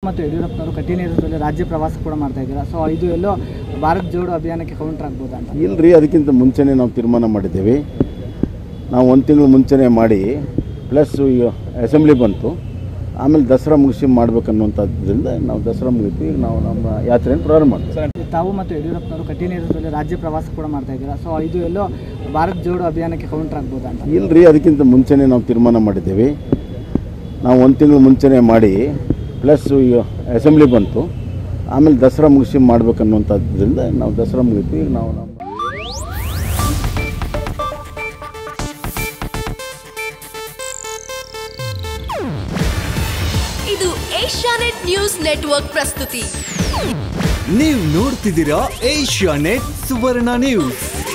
ಮತ್ತು ಯಡಿಯೂರಪ್ಪನವರು ಕಠಿಣ ನೇತೃತ್ವದಲ್ಲಿ ರಾಜ್ಯ ಪ್ರವಾಸ ಕೂಡ ಮಾಡ್ತಾ ಇದ್ದೀರಾ ಸೊ ಇದು ಎಲ್ಲೋ ಭಾರತ್ ಜೋಡೋ ಅಭಿಯಾನಕ್ಕೆ ಕೌಂಟರ್ ಆಗ್ಬೋದಾ ಅಂತ ಇಲ್ರಿ ಅದಕ್ಕಿಂತ ಮುಂಚೆನೇ ನಾವು ತೀರ್ಮಾನ ಮಾಡಿದ್ದೇವೆ ನಾವು ಒಂದು ತಿಂಗಳು ಮುಂಚೆನೇ ಮಾಡಿ ಪ್ಲಸ್ ಅಸೆಂಬ್ಲಿ ಬಂತು ಆಮೇಲೆ ದಸರಾ ಮುಗಿಸಿ ಮಾಡ್ಬೇಕನ್ನುವಂಥದ್ರಿಂದ ನಾವು ದಸರಾ ಮುಗಿತು ಈಗ ನಾವು ನಮ್ಮ ಯಾತ್ರೆಯನ್ನು ಪ್ರಾರಂಭ ಮಾಡ್ತೀವಿ ತಾವು ಮತ್ತು ಯಡಿಯೂರಪ್ಪನವರು ಕಠಿಣ ನೇತೃತ್ವದಲ್ಲಿ ರಾಜ್ಯ ಪ್ರವಾಸ ಕೂಡ ಮಾಡ್ತಾ ಇದ್ದೀರಾ ಸೊ ಇದು ಎಲ್ಲೋ ಭಾರತ್ ಜೋಡೋ ಅಭಿಯಾನಕ್ಕೆ ಕೌಂಟರ್ ಆಗ್ಬೋದಾ ಅಂತ ಇಲ್ರಿ ಅದಕ್ಕಿಂತ ಮುಂಚೆನೇ ನಾವು ತೀರ್ಮಾನ ಮಾಡಿದ್ದೇವೆ ನಾವು ಒಂದು ತಿಂಗಳು ಮುಂಚೆನೇ ಮಾಡಿ ಪ್ಲಸ್ ಅಸೆಂಬ್ಲಿ ಬಂತು ಆಮೇಲೆ ದಸರಾ ಮುಗಿಸಿ ಮಾಡ್ಬೇಕನ್ನುವಂಥದ್ರಿಂದ ನಾವು ದಸರಾ ಮುಗಿತು ಈಗ ನಾವು ನಮ್ಮ ಇದು ಏಷ್ಯಾನೆಟ್ ನ್ಯೂಸ್ ನೆಟ್ವರ್ಕ್ ಪ್ರಸ್ತುತಿ ನೀವು ನೋಡ್ತಿದ್ದೀರಾ ಏಷ್ಯಾ ನೆಟ್ ಸುವರ್ಣ ನ್ಯೂಸ್